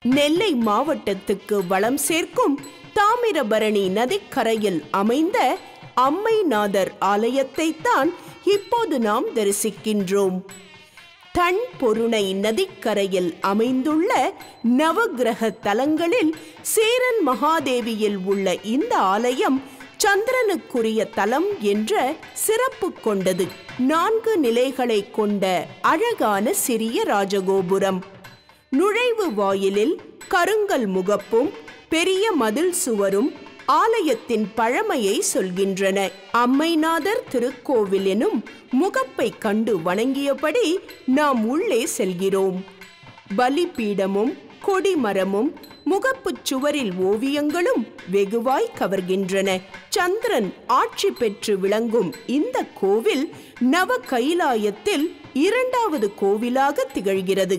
நெல்லை மாவட்டத்துக்கு வளம் சேர்க்கும் தாமிரபரணி நதிக்கரையில் அமைந்த அம்மைநாதர் ஆலயத்தைத்தான் இப்போது நாம் தரிசிக்கின்றோம் தன் பொருணை நதிக்கரையில் அமைந்துள்ள நவக்கிரக தலங்களில் சேரன் மகாதேவியில் உள்ள இந்த ஆலயம் சந்திரனுக்குரிய தலம் என்ற சிறப்பு கொண்டது நான்கு நிலைகளை கொண்ட அழகான சிறிய ராஜகோபுரம் நுழைவு வாயிலில் கருங்கல் முகப்பும் பெரிய மதில் சுவரும் ஆலயத்தின் பழமையை சொல்கின்றன அம்மைநாதர் திருக்கோவில் எனும் முகப்பை கண்டு வணங்கியபடி நாம் உள்ளே செல்கிறோம் பலிபீடமும் கொடிமரமும் முகப்புச் சுவரில் ஓவியங்களும் வெகுவாய் கவர்கின்றன சந்திரன் ஆட்சி பெற்று விளங்கும் இந்த கோவில் நவ கைலாயத்தில் இரண்டாவது கோவிலாக திகழ்கிறது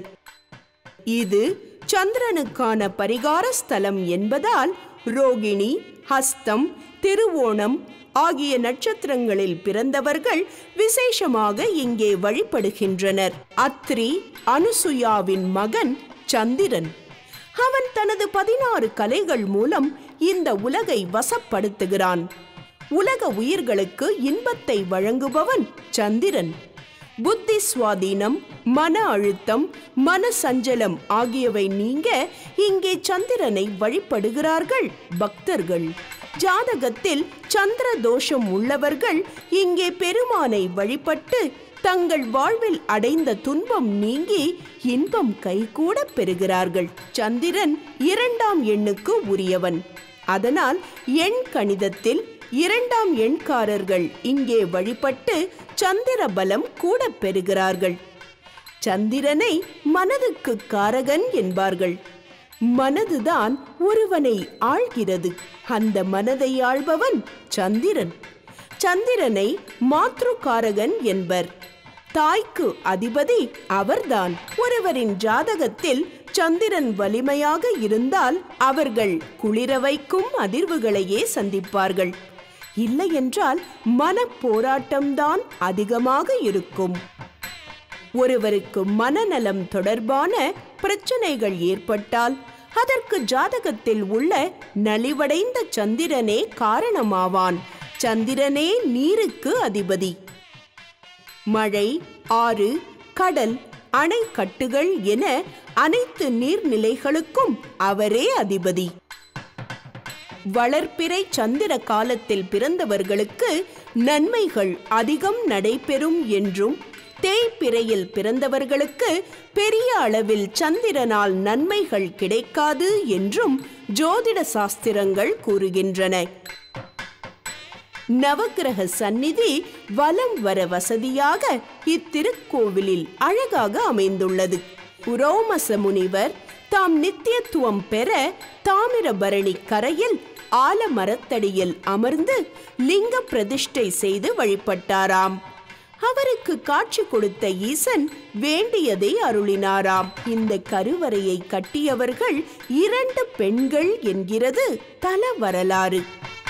இது சந்திரனுக்கான பரிகார ஸ்தலம் என்பதால் ரோகிணி ஹஸ்தம் திருவோணம் ஆகிய நட்சத்திரங்களில் பிறந்தவர்கள் விசேஷமாக இங்கே வழிபடுகின்றனர் அத்ரி அனுசுயாவின் மகன் சந்திரன் அவன் தனது பதினாறு கலைகள் மூலம் இந்த உலகை வசப்படுத்துகிறான் உலக உயிர்களுக்கு இன்பத்தை வழங்குபவன் சந்திரன் புத்தி சுவாதீனம் மன அழுத்தம் மன சஞ்சலம் ஆகியவை நீங்க இங்கே சந்திரனை வழிபடுகிறார்கள் பக்தர்கள் ஜாதகத்தில் சந்திர தோஷம் உள்ளவர்கள் இங்கே பெருமானை வழிபட்டு தங்கள் வாழ்வில் அடைந்த துன்பம் நீங்கி இன்பம் கைகூட பெறுகிறார்கள் சந்திரன் இரண்டாம் எண்ணுக்கு உரியவன் அதனால் எண் கணிதத்தில் இரண்டாம் எண்காரர்கள் இங்கே வழிபட்டு சந்திர பலம் கூட பெறுகிறார்கள் சந்திரனை மனதுக்கு காரகன் என்பார்கள் மனதுதான் ஒருவனை ஆள்கிறது அந்த மனதை ஆள்பவன் சந்திரன் சந்திரனை மாத்ருகாரகன் என்பர் தாய்க்கு அதிபதி அவர்தான் ஒருவரின் ஜாதகத்தில் சந்திரன் வலிமையாக இருந்தால் அவர்கள் குளிர வைக்கும் அதிர்வுகளையே சந்திப்பார்கள் இல்லையென்றால் மன போராட்டம்தான் அதிகமாக இருக்கும் ஒருவருக்கு மனநலம் தொடர்பான பிரச்சனைகள் ஏற்பட்டால் அதற்கு ஜாதகத்தில் உள்ள நலிவடைந்த சந்திரனே காரணமாவான் சந்திரனே நீருக்கு அதிபதி மழை ஆறு கடல் அணைக்கட்டுகள் என அனைத்து நீர்நிலைகளுக்கும் அவரே அதிபதி வளர்ப்பிறை சந்திர காலத்தில் பிறந்தவர்களுக்கு நன்மைகள் அதிகம் நடைபெறும் என்றும் தேய்பிறையில் பிறந்தவர்களுக்கு பெரிய அளவில் சந்திரனால் நன்மைகள் கிடைக்காது என்றும் ஜோதிட சாஸ்திரங்கள் கூறுகின்றன நவக்கிரக சந்நிதி வலம் வர வசதியாக இத்திருக்கோவிலில் அழகாக அமைந்துள்ளது புரோமச முனிவர் தாம் நித்தியத்துவம் பெற தாமிரபரணி கரையில் ஆலமரத்தடியில் அமர்ந்து லிங்க பிரதிஷ்டை செய்து வழிபட்டாராம் அவருக்கு காட்சி கொடுத்த ஈசன் வேண்டியதை அருளினாராம் இந்த கருவறையை கட்டியவர்கள் இரண்டு பெண்கள் என்கிறது தல வரலாறு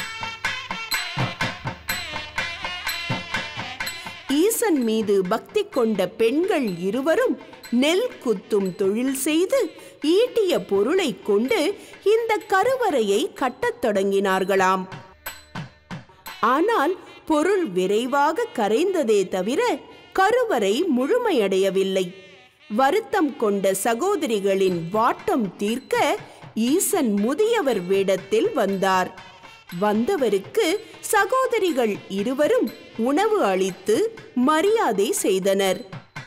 ஈசன் மீது பக்தி கொண்ட பெண்கள் இருவரும் நெல் குத்தும் தொழில் செய்து ஈட்டிய பொருளை கொண்டு இந்த கருவறையை கட்டத் தொடங்கினார்களாம் ஆனால் பொருள் விரைவாக கரைந்ததே தவிர கருவறை முழுமையடையவில்லை வருத்தம் கொண்ட சகோதரிகளின் வாட்டம் தீர்க்க ஈசன் முதியவர் வேடத்தில் வந்தார் வந்தவருக்கு சகோதரிகள் இருவரும் உணவு அளித்து மரியாதை செய்தனர்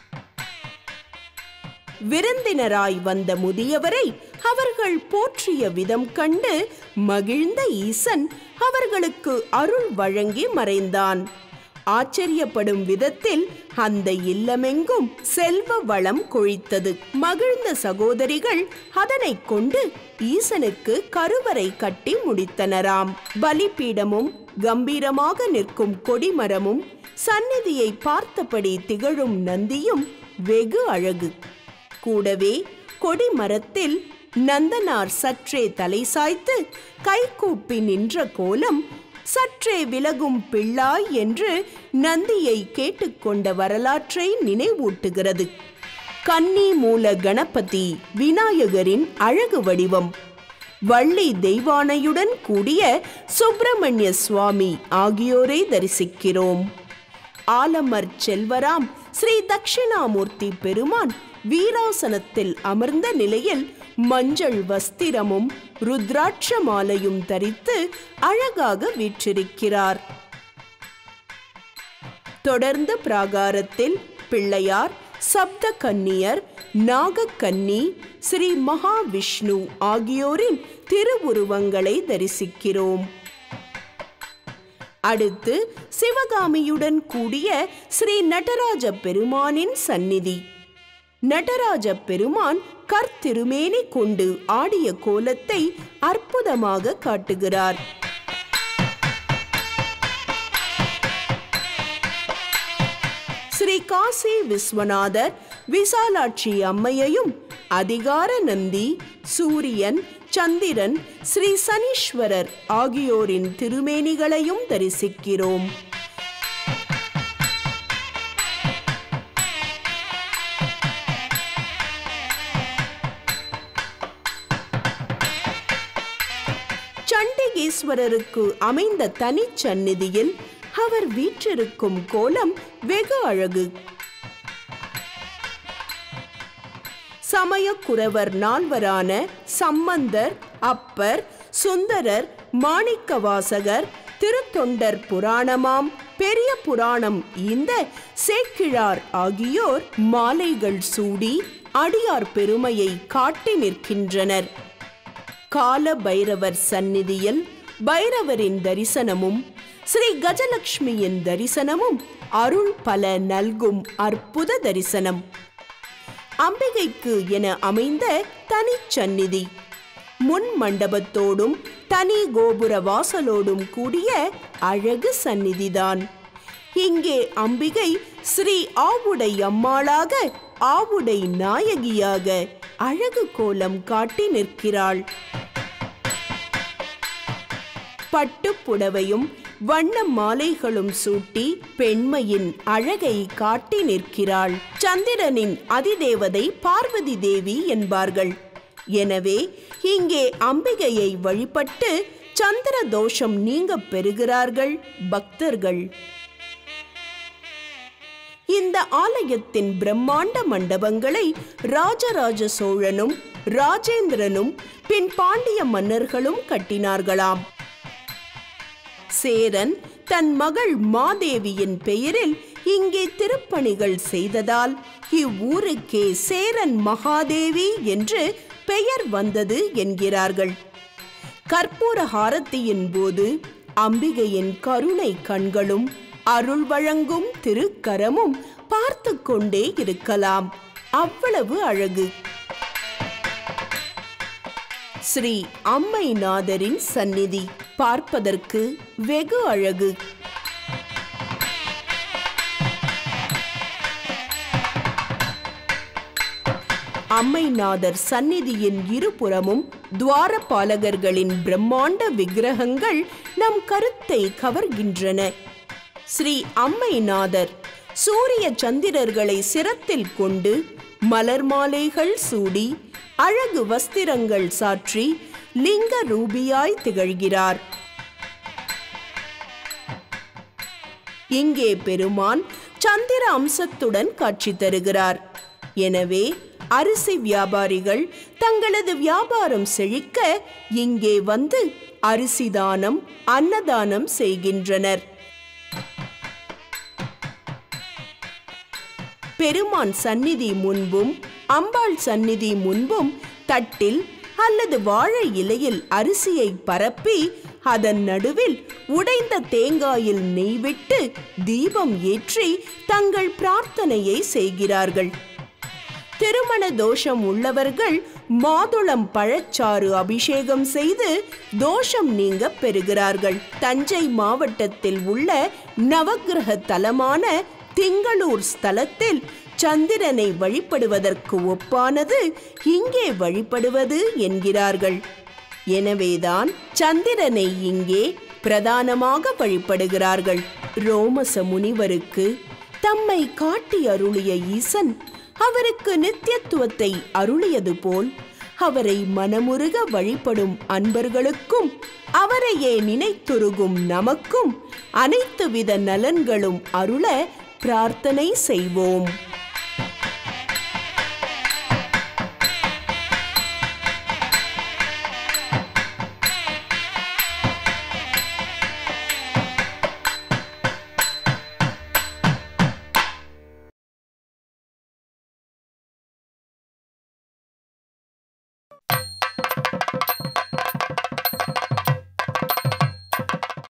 விருந்தினராய் வந்த முதியவரை அவர்கள் போற்றிய விதம் கண்டு மகிழ்ந்த ஈசன் அவர்களுக்கு அருள் வழங்கி மறைந்தான் ஆச்சரியப்படும் விதத்தில் அந்த இல்லமெங்கும் செல்வ வளம் கொழித்தது மகிழ்ந்த சகோதரிகள் அதனைக் கொண்டு ஈசனுக்கு கருவறை கட்டி முடித்தனராம் பலிபீடமும் கம்பீரமாக நிற்கும் கொடிமரமும் சந்நிதியை பார்த்தபடி திகழும் நந்தியும் வெகு அழகு கூடவே கொடிமரத்தில் நந்தனார் சற்றே தலை சாய்த்து கைகூப்பி நின்ற கோலம் சற்றே விலகும் பிள்ளாய் என்று நந்தியை கேட்டுக்கொண்ட வரலாற்றை நினைவூட்டுகிறது கன்னி மூல கணபதி விநாயகரின் அழகு வடிவம் வள்ளி தெய்வானையுடன் கூடிய சுப்பிரமணிய சுவாமி ஆகியோரை தரிசிக்கிறோம் ஆலமர் செல்வராம் ஸ்ரீ தட்சிணாமூர்த்தி பெருமான் வீராசனத்தில் அமர்ந்த நிலையில் மஞ்சள் வஸ்திரமும் ருத்ராட்ச மாலையும் தரித்து அழகாக வீற்றிருக்கிறார் தொடர்ந்து பிராகாரத்தில் பிள்ளையார் சப்த கன்னியர் நாகக்கன்னி ஸ்ரீ மகாவிஷ்ணு ஆகியோரின் திருவுருவங்களை தரிசிக்கிறோம் அடுத்து சிவகாமியுடன் கூடிய ஸ்ரீ நடராஜ பெருமானின் சந்நிதி நடராஜ பெருமான் கர்த்திருமேனி கொண்டு ஆடிய கோலத்தை அற்புதமாக காட்டுகிறார் ஸ்ரீ காசி விஸ்வநாதர் விசாலாட்சி அம்மையையும் அதிகார நந்தி சூரியன் சந்திரன் ஸ்ரீ சனீஸ்வரர் ஆகியோரின் திருமேனிகளையும் தரிசிக்கிறோம் சண்டிகேஸ்வரருக்கு அமைந்த தனிச்சந்நிதியில் அவர் வீற்றிருக்கும் கோலம் வெகு அழகு சமயக்குறவர் நால்வரான சம்பந்தர் அப்பர் சுந்தரர் மாணிக்கவாசகர் திருத்தொண்டர் புராணமாம் பெரிய புராணம் இந்த சேக்கிழார் ஆகியோர் மாலைகள் சூடி அடியார் பெருமையை காட்டி நிற்கின்றனர் கால பைரவர் சந்நிதியில் பைரவரின் தரிசனமும் ஸ்ரீ கஜலட்சுமியின் தரிசனமும் அருள் பல நல்கும் அற்புத தரிசனம் அம்பிகைக்கு என அமைந்த தனிச்சந்நிதி முன் மண்டபத்தோடும் தனி கோபுர வாசலோடும் கூடிய அழகு சந்நிதிதான் இங்கே அம்பிகை ஸ்ரீ ஆவுடை அம்மாளாக ஆவுடை நாயகியாக அழகு கோலம் காட்டி நிற்கிறாள் பட்டு புடவையும் வண்ண மாலைகளும் சூட்டி பெண்மையின் அழகை காட்டி நிற்கிறாள் சந்திரனின் அதிதேவதை பார்வதி தேவி என்பார்கள் எனவே இங்கே அம்பிகையை வழிபட்டு சந்திர தோஷம் நீங்க பெறுகிறார்கள் பக்தர்கள் இந்த ஆலயத்தின் பிரம்மாண்ட மண்டபங்களை ராஜராஜ சோழனும் ராஜேந்திரனும் பின் பாண்டிய மன்னர்களும் கட்டினார்களாம் சேரன் தன் மகள் மாதேவியின் பெயரில் இங்கே திருப்பணிகள் செய்ததால் இவ்வூருக்கே சேரன் மகாதேவி என்று பெயர் வந்தது என்கிறார்கள் கற்பூர ஹாரத்தியின் போது அம்பிகையின் கருணை கண்களும் அருள் வழங்கும் திருக்கரமும் பார்த்து கொண்டே இருக்கலாம் அவ்வளவு அழகு ஸ்ரீ அம்மைநாதரின் சந்நிதி பார்ப்பதற்கு வெகு அழகு அம்மைநாதர் சந்நிதியின் இருபுறமும் துவாரபாலகர்களின் பிரம்மாண்ட விக்கிரகங்கள் நம் கருத்தை கவர்கின்றன ஸ்ரீ அம்மைநாதர் சூரிய சந்திரர்களை சிரத்தில் கொண்டு மலர் மாலைகள் சூடி அழகு வஸ்திரங்கள் சாற்றி லிங்க ரூபியாய் திகழ்கிறார் இங்கே பெருமான் சந்திர அம்சத்துடன் காட்சி தருகிறார் எனவே அரிசி வியாபாரிகள் தங்களது வியாபாரம் செழிக்க இங்கே வந்து அரிசி தானம் அன்னதானம் செய்கின்றனர் பெருமான் சந்நிதி முன்பும் அம்பாள் சந்நிதி முன்பும் தட்டில் அல்லது வாழை இலையில் அரிசியை பரப்பி அதன் நடுவில் உடைந்த தேங்காயில் நெய் விட்டு தீபம் ஏற்றி தங்கள் பிரார்த்தனையை செய்கிறார்கள் திருமண தோஷம் உள்ளவர்கள் மாதுளம் பழச்சாறு அபிஷேகம் செய்து தோஷம் நீங்க பெறுகிறார்கள் தஞ்சை மாவட்டத்தில் உள்ள நவக்கிரக தலமான திங்களூர் ஸ்தலத்தில் சந்திரனை வழிபடுவதற்கு ஒப்பானது இங்கே வழிபடுவது என்கிறார்கள் எனவேதான் சந்திரனை இங்கே பிரதானமாக வழிபடுகிறார்கள் ரோமச முனிவருக்கு தம்மை காட்டி அருளிய ஈசன் அவருக்கு நித்தியத்துவத்தை அருளியது போல் அவரை மனமுருக வழிபடும் அன்பர்களுக்கும் அவரையே நினைத்துருகும் நமக்கும் அனைத்து வித நலன்களும் அருள பிரார்த்தனை செய்வோம்